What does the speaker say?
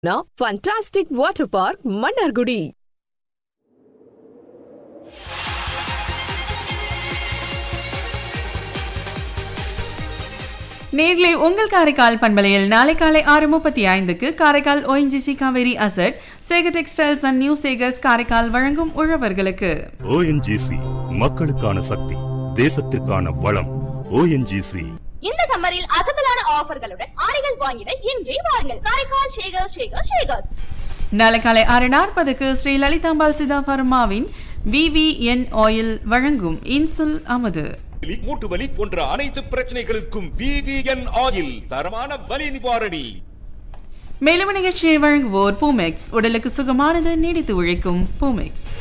fantastic water park Mannargudi நேர்களை உங்கள் காரைக்கால் பண்பலையில் நாளை காலை ஆறு முப்பத்தி ஐந்துக்கு Karaikal ONGC Kaveri asset Sekar textiles and new Sekar's Karaikal வழங்கும் உழவர்களுக்கு ஓஎன்ஜிசி மக்களுக்கான சக்தி தேசத்திற்கான வளம் ஓஎன்ஜிசி இந்த சம்மரில் அசத்தலான ஆஃபர்களுடன் ஆடைகள் வாங்கிட இன்றே வாருங்கள் காரைக்கால் ஷேகர் ஷேகர் ஷேகர்ஸ் நாளை காலை ஆறு நாற்பதுக்கு ஸ்ரீ லலிதாம்பாள் சிதா பர்மாவின் விவிஎன் ஆயில் வழங்கும் இன்சுல் அமுது வலி, மூட்டு வலி போன்ற அனைத்து பிரச்சனைகளுக்கும் விவிஎன் ஆயில் தரமான வலி நிவாரணி மேலும் நிகழ்ச்சியை வழங்குவோர் பூமெக்ஸ் உடலுக்கு சுகமானது நீடித்து உழைக்கும் பூமெக்ஸ்